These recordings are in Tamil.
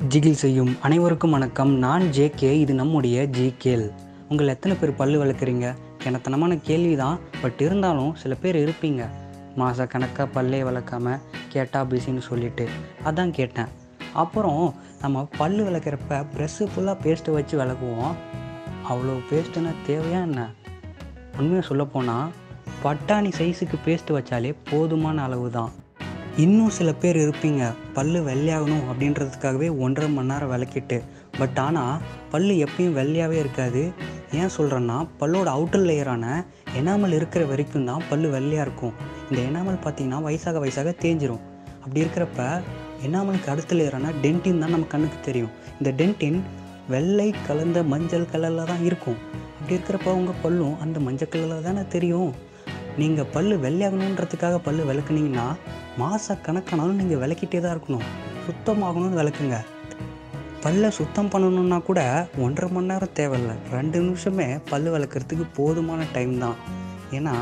ஜிகில் செய்யும் அனைவருக்கும் வணக்கம் நான் ஜேகே இது நம்முடைய ஜிகேல் உங்கள் எத்தனை பேர் பல்லு வளர்க்குறீங்க கிணத்தனமான கேள்வி தான் பட் இருந்தாலும் சில பேர் இருப்பீங்க மாத கணக்காக பல்லே வளர்க்காம கேட்டா பிஸின்னு சொல்லிட்டு அதான் கேட்டேன் அப்புறம் நம்ம பல்லு விளக்குறப்ப ப்ரெஷ்ஷு ஃபுல்லாக பேஸ்ட்டு வச்சு விளக்குவோம் அவ்வளோ பேஸ்ட்டுன்னா தேவையா என்ன உண்மையாக சொல்லப்போனால் பட்டாணி சைஸுக்கு பேஸ்ட் வச்சாலே போதுமான அளவு தான் இன்னும் சில பேர் இருப்பீங்க பல்லு வெள்ளையாகணும் அப்படின்றதுக்காகவே ஒன்றரை மணி நேரம் விளக்கிட்டு பட் ஆனால் பல்லு எப்பயும் வெள்ளையாகவே இருக்காது ஏன் சொல்கிறேன்னா பல்லோட அவுட்டர் லேயரான எனாமல் இருக்கிற வரைக்கும் தான் பல்லு வெள்ளையாக இருக்கும் இந்த எனாமல் பார்த்தீங்கன்னா வயசாக வயசாக தேஞ்சிரும் அப்படி இருக்கிறப்ப எனாமலுக்கு அடுத்த லேயரான டென்டின் தான் நம்ம கண்ணுக்கு தெரியும் இந்த டென்டின் வெள்ளை கலந்த மஞ்சள் கலரில் தான் இருக்கும் அப்படி இருக்கிறப்ப உங்கள் பல்லும் அந்த மஞ்சள் கலரில் தானே தெரியும் நீங்கள் பல்லு வெள்ளையாகணுன்றதுக்காக பல்லு விளக்குனீங்கன்னா மாத கணக்கானாலும் நீங்கள் விளக்கிட்டே தான் இருக்கணும் சுத்தமாகணும்னு விளக்குங்க பல்லை சுத்தம் பண்ணணுன்னா கூட ஒன்றரை மணி நேரம் தேவையில்ல ரெண்டு நிமிஷமே பல்லு விளக்குறதுக்கு போதுமான டைம் தான் ஏன்னா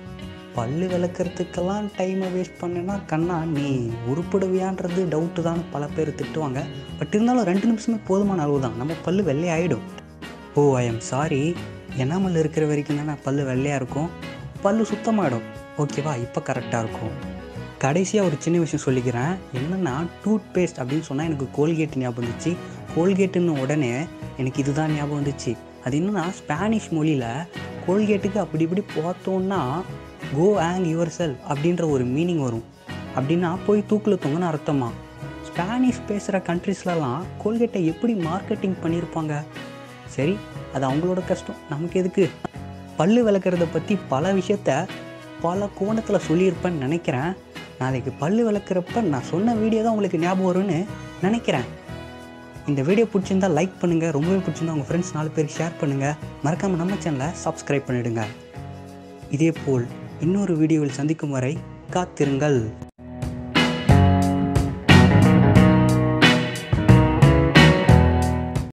பல்லு விளக்குறதுக்கெல்லாம் டைமை வேஸ்ட் பண்ணேன்னா கண்ணா நீ உருப்படுவியான்றது டவுட்டு தான் பல பேர் திட்டுவாங்க பட் இருந்தாலும் ரெண்டு நிமிஷமே போதுமான அளவு தான் நம்ம பல்லு வெள்ளை ஆகிடும் oh I am sorry enamel இருக்கிற வரைக்கும் தானே பல்லு வெள்ளையாக இருக்கும் பல்லு சுத்தமாகிடும் ஓகேவா இப்போ கரெக்டாக இருக்கும் கடைசியாக ஒரு சின்ன விஷயம் சொல்லிக்கிறேன் என்னென்னா டூத் பேஸ்ட் அப்படின்னு சொன்னால் எனக்கு கோல்கேட் ஞாபகம் வந்துச்சு கோல்கேட்டுன்னு உடனே எனக்கு இதுதான் ஞாபகம் வந்துச்சு அது என்னன்னா ஸ்பானிஷ் மொழியில் கோல்கேட்டுக்கு அப்படி இப்படி பார்த்தோன்னா கோ ஆங் யுவர் செல் அப்படின்ற ஒரு மீனிங் வரும் அப்படின்னா போய் தூக்கில் தொங்குன்னு அர்த்தமா ஸ்பானிஷ் பேசுகிற கண்ட்ரீஸ்லலாம் கோல்கேட்டை எப்படி மார்க்கெட்டிங் பண்ணியிருப்பாங்க சரி அது அவங்களோட கஷ்டம் நமக்கு எதுக்கு பல்லு விளக்குறத பற்றி பல விஷயத்த பல கோணத்தில் சொல்லியிருப்பேன்னு நினைக்கிறேன் நாளைக்கு பல்லு விளக்குறப்ப நான் சொன்ன வீடியோ தான் உங்களுக்கு ஞாபகம் வரும்னு நினைக்கிறேன் இந்த வீடியோ பிடிச்சிருந்தா லைக் பண்ணுங்கள் ரொம்பவே பிடிச்சிருந்தா உங்கள் ஃப்ரெண்ட்ஸ் நாலு பேருக்கு ஷேர் பண்ணுங்கள் மறக்காமல் நம்ம சேனலை சப்ஸ்கிரைப் பண்ணிவிடுங்க இதேபோல் இன்னொரு வீடியோவில் சந்திக்கும் வரை காத்திருங்கள்